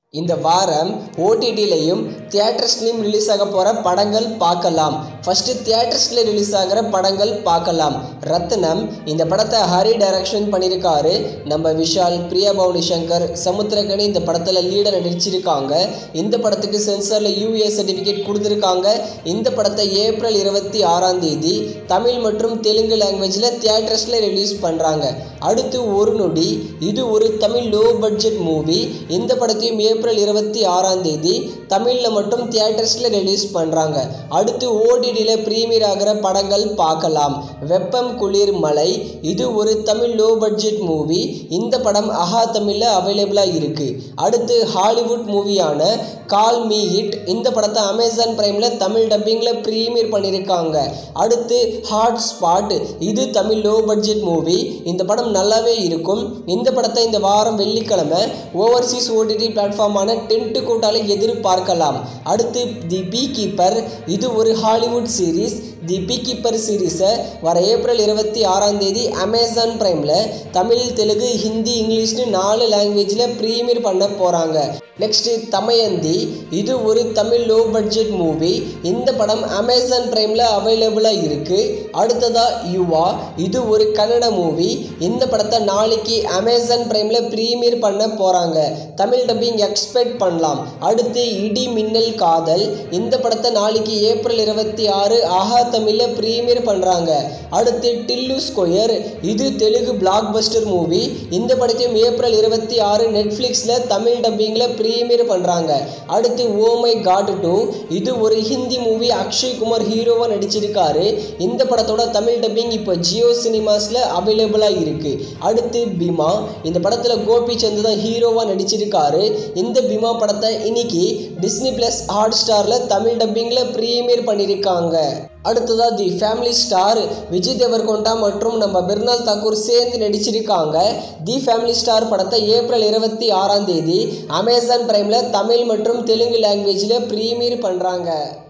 இந்த வாரம் ஓடிடிலையும் தியேட்டர்ஸ்லையும் ரிலீஸ் ஆக போகிற படங்கள் பார்க்கலாம் ஃபஸ்ட்டு தியேட்டர்ஸில் ரிலீஸ் ஆகிற படங்கள் பார்க்கலாம் ரத்னம் இந்த படத்தை ஹரி டைரக்ஷன் பண்ணியிருக்காரு நம்ம விஷால் பிரியா பவானி சங்கர் சமுத்திரகனி இந்த படத்தில் லீடர் நடிச்சிருக்காங்க இந்த படத்துக்கு சென்சாரில் யூஏ சர்டிஃபிகேட் கொடுத்துருக்காங்க இந்த படத்தை ஏப்ரல் இருபத்தி ஆறாம் தேதி தமிழ் மற்றும் தெலுங்கு லாங்குவேஜில் தியேட்டர்ஸில் ரிலீஸ் பண்ணுறாங்க அடுத்து ஒரு நொடி இது ஒரு தமிழ் லோ பட்ஜெட் மூவி இந்த படத்தையும் ஏப்ரல் இருபத்தி ஆறாம் தேதி தமிழில் மட்டும் தியேட்டர்ஸில் ரிலீஸ் பண்ணுறாங்க அடுத்து ஓடிடியில் ப்ரீமியர் ஆகிற படங்கள் பார்க்கலாம் வெப்பம் குளிர் மலை இது ஒரு தமிழ் லோ பட்ஜெட் மூவி இந்த படம் அஹா தமிழில் அவைலபிளாக இருக்குது அடுத்து ஹாலிவுட் மூவியான கால் மீ ஹிட் இந்த படத்தை அமேசான் பிரைமில் தமிழ் டப்பிங்கில் ப்ரீமியர் பண்ணியிருக்காங்க அடுத்து ஹாட் ஸ்பாட் இது தமிழ் லோ பட்ஜெட் மூவி இந்த படம் நல்லாவே இருக்கும் இந்த படத்தை இந்த வாரம் வெள்ளிக்கிழமை ஓவர்சீஸ் ஓடிடி பிளாட்ஃபார்மான டென்ட்டு கோட்டால எதிர்பார்க்கலாம் அடுத்து தி பீ கீப்பர் இது ஒரு Hollywood series the bee keeper சீரீஸை வர ஏப்ரல் இருபத்தி ஆறாம் தேதி அமேசான் பிரைமில் தமிழ் தெலுங்கு ஹிந்தி இங்கிலீஷ்னு நாலு லாங்குவேஜில் ப்ரீமியர் பண்ண போகிறாங்க நெக்ஸ்ட்டு தமயந்தி இது ஒரு தமிழ் லோ பட்ஜெட் மூவி இந்த படம் அமேசான் பிரைமில் அவைலபிளாக இருக்குது அடுத்ததாக யுவா இது ஒரு கன்னட மூவி இந்த படத்தை நாளைக்கு அமேசான் பிரைமில் ப்ரீமியர் பண்ண போகிறாங்க தமிழ் டப்பிங் எக்ஸ்பெக்ட் பண்ணலாம் அடுத்து இடி மின்னல் காதல் இந்த படத்தை நாளைக்கு ஏப்ரல் இருபத்தி ஆறு ஆஹா தமிழில் ப்ரீமியர் பண்ணுறாங்க அடுத்து டில்லு ஸ்கொயர் இது தெலுங்கு பிளாக் பஸ்டர் மூவி இந்த படத்தையும் ஏப்ரல் இருபத்தி ஆறு நெட்ஃப்ளிக்ஸில் தமிழ் டப்பிங்கில் ப்ரீமியர் பண்ணுறாங்க அடுத்து ஓ மை காட் டூ இது ஒரு ஹிந்தி மூவி அக்ஷய் குமார் ஹீரோவாக நடிச்சிருக்காரு இந்த படத்தோட தமிழ் டப்பிங் இப்போ ஜியோ சினிமாஸில் அவைலபிளாக இருக்குது அடுத்து பிமா இந்த படத்தில் கோபி சந்து தான் ஹீரோவாக நடிச்சிருக்காரு இந்த பிமா படத்தை இன்னைக்கு டிஸ்னி ப்ளஸ் ஹாட் ஸ்டாரில் தமிழ் டப்பிங்கில் ப்ரீமியர் பண்ணியிருக்காங்க அடுத்ததாக the family star Vijay Deverakonda மற்றும் நம்ம பிர்னால் தாக்கூர் சேர்ந்து நடிச்சிருக்காங்க தி ஃபேமிலி ஸ்டார் படத்தை ஏப்ரல் இருபத்தி ஆறாம் தேதி அமேசான் பிரைமில் தமிழ் மற்றும் தெலுங்கு லாங்குவேஜில் ப்ரீமியர் பண்ணுறாங்க